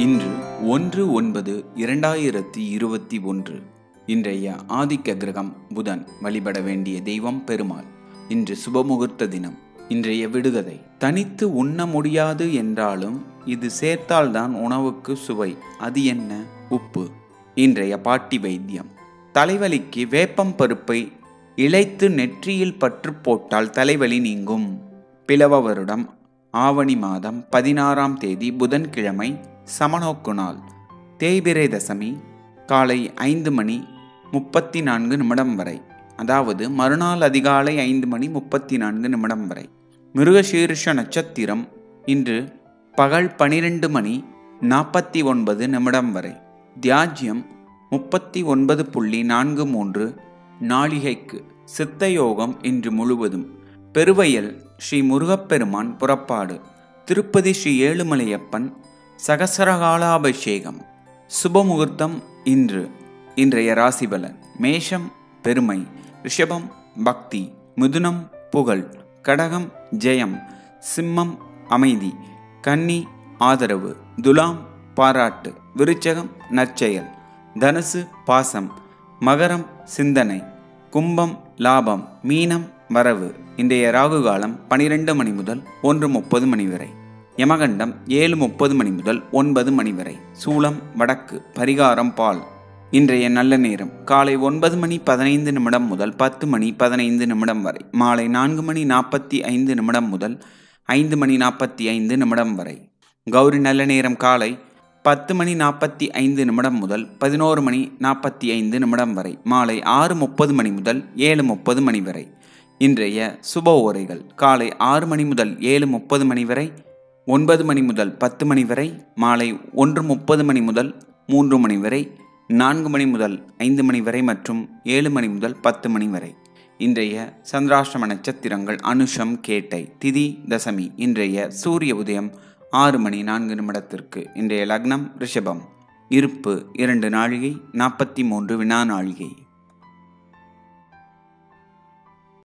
இன்று ஒன்று ஒன்பது இரண்டாயிரத்தி இருபத்தி ஒன்று இன்றைய ஆதிக்க கிரகம் புதன் வழிபட வேண்டிய தெய்வம் பெருமாள் இன்று சுபமுகூர்த்த தினம் இன்றைய விடுகதை தனித்து உண்ண முடியாது என்றாலும் இது சேர்த்தால்தான் உணவுக்கு சுவை அது என்ன உப்பு இன்றைய பாட்டி வைத்தியம் தலைவலிக்கு வேப்பம் பருப்பை இழைத்து நெற்றியில் பற்று போட்டால் தலைவலி நீங்கும் பிளவ வருடம் ஆவணி மாதம் பதினாறாம் தேதி புதன்கிழமை சமநோக்கு நாள் தேய்பிரை தசமி காலை ஐந்து மணி முப்பத்தி நான்கு நிமிடம் வரை அதாவது மறுநாள் அதிகாலை ஐந்து மணி முப்பத்தி நான்கு நிமிடம் வரை மிருகசீர்ஷ நட்சத்திரம் இன்று பகல் பனிரெண்டு மணி நாற்பத்தி ஒன்பது நிமிடம் வரை தியாஜ்யம் முப்பத்தி ஒன்பது புள்ளி நான்கு மூன்று நாளிகைக்கு சித்த யோகம் இன்று முழுவதும் பெருவயல் ஸ்ரீ முருகப்பெருமான் புறப்பாடு திருப்பதி ஸ்ரீ ஏழுமலையப்பன் சகசரகாலாபிஷேகம் சுபமுகூர்த்தம் இன்று இன்றைய ராசிபலன் மேஷம் பெருமை ரிஷபம் பக்தி மிதுனம் புகழ் கடகம் ஜெயம் சிம்மம் அமைதி கன்னி ஆதரவு துலாம் பாராட்டு விருச்சகம் நற்செயல் தனுசு பாசம் மகரம் சிந்தனை கும்பம் லாபம் மீனம் வரவு இன்றைய ராகு காலம் பனிரெண்டு மணி முதல் ஒன்று முப்பது மணி வரை யமகண்டம் ஏழு முப்பது மணி முதல் ஒன்பது மணி வரை சூளம் வடக்கு பரிகாரம் பால் இன்றைய நல்ல நேரம் காலை ஒன்பது மணி பதினைந்து நிமிடம் முதல் பத்து மணி பதினைந்து நிமிடம் வரை மாலை நான்கு மணி நாற்பத்தி ஐந்து நிமிடம் முதல் ஐந்து மணி நாற்பத்தி ஐந்து நிமிடம் வரை கௌரி நல்ல நேரம் காலை பத்து மணி நாற்பத்தி ஐந்து நிமிடம் முதல் பதினோரு மணி நாற்பத்தி ஐந்து நிமிடம் வரை மாலை ஆறு முப்பது மணி முதல் ஏழு முப்பது மணி வரை இன்றைய சுப ஓரைகள் காலை ஆறு மணி முதல் ஏழு முப்பது மணி வரை ஒன்பது மணி முதல் பத்து மணி வரை மாலை ஒன்று முப்பது மணி முதல் மூன்று மணி வரை நான்கு மணி முதல் ஐந்து மணி வரை மற்றும் ஏழு மணி முதல் பத்து மணி வரை இன்றைய சந்திராஷ்டம நட்சத்திரங்கள் அனுஷம் கேட்டை திதி தசமி இன்றைய சூரிய உதயம் ஆறு மணி நான்கு நிமிடத்திற்கு இன்றைய லக்னம் ரிஷபம் இருப்பு இரண்டு நாழிகை நாற்பத்தி மூன்று வினா நாழிகை